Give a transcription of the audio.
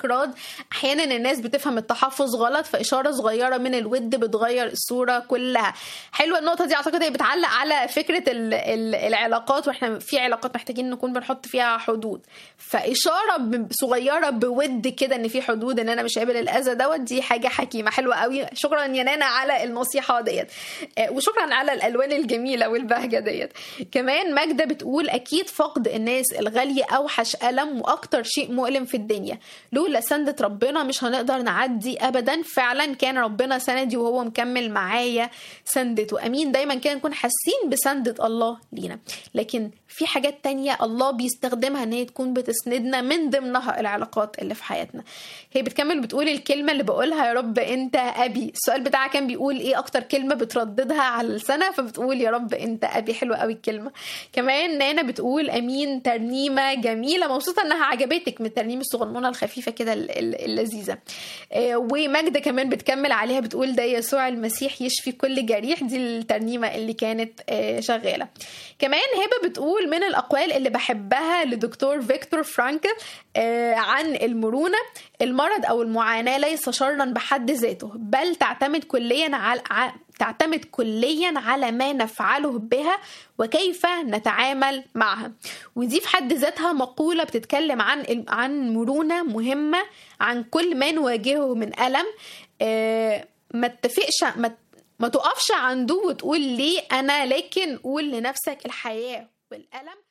استكراد احيانا الناس بتفهم التحفظ غلط فاشاره صغيره من الود بتغير الصوره كلها حلوه النقطه دي اعتقد هي بتعلق على فكره ال ال العلاقات واحنا في علاقات محتاجين نكون بنحط فيها حدود فاشاره ب- صغيره بود كده ان في حدود ان انا مش قابل الاذى دوت دي حاجه حكيمه حلوه قوي شكرا يا نانا على النصيحه ديت آه، وشكرا على الالوان الجميله والبهجه ديت كمان ماجده بتقول اكيد فقد الناس الغاليه اوحش الم واكتر شيء مؤلم في الدنيا لولا سندة ربنا مش هنقدر نعدي ابدا فعلا كان ربنا سندي وهو مكمل معايا سندته امين دايما كده نكون حاسين بسندة الله لينا لكن في حاجات تانية الله بيستخدمها ان هي تكون بتسندنا من ضمنها العلاقات اللي في حياتنا هي بتكمل بتقول الكلمة اللي بقولها يا رب انت ابي السؤال بتاعها كان بيقول ايه اكتر كلمة بترددها على لسانها فبتقول يا رب انت ابي حلوة قوي الكلمة كمان نانا بتقول امين ترنيمة جميلة مبسوطة انها عجبتك من الترنيم الصغنونة الخفيفة كده ال- ال- اللذيذة آه، وماجدة كمان بتكمل عليها بتقول ده يسوع المسيح يشفي كل جريح دي الترنيمة اللي كانت آه، شغالة كمان هبة بتقول من الأقوال اللي بحبها لدكتور فيكتور فرانكل آه، عن المرونة المرض أو المعاناة ليس شرا بحد ذاته بل تعتمد كليا على ع- تعتمد كليا على ما نفعله بها وكيف نتعامل معها ودي في حد ذاتها مقولة بتتكلم عن عن مرونة مهمة عن كل ما نواجهه من ألم آه، ما اتفقش ما ما تقفش عنده وتقول ليه انا لكن قول لنفسك الحياه والالم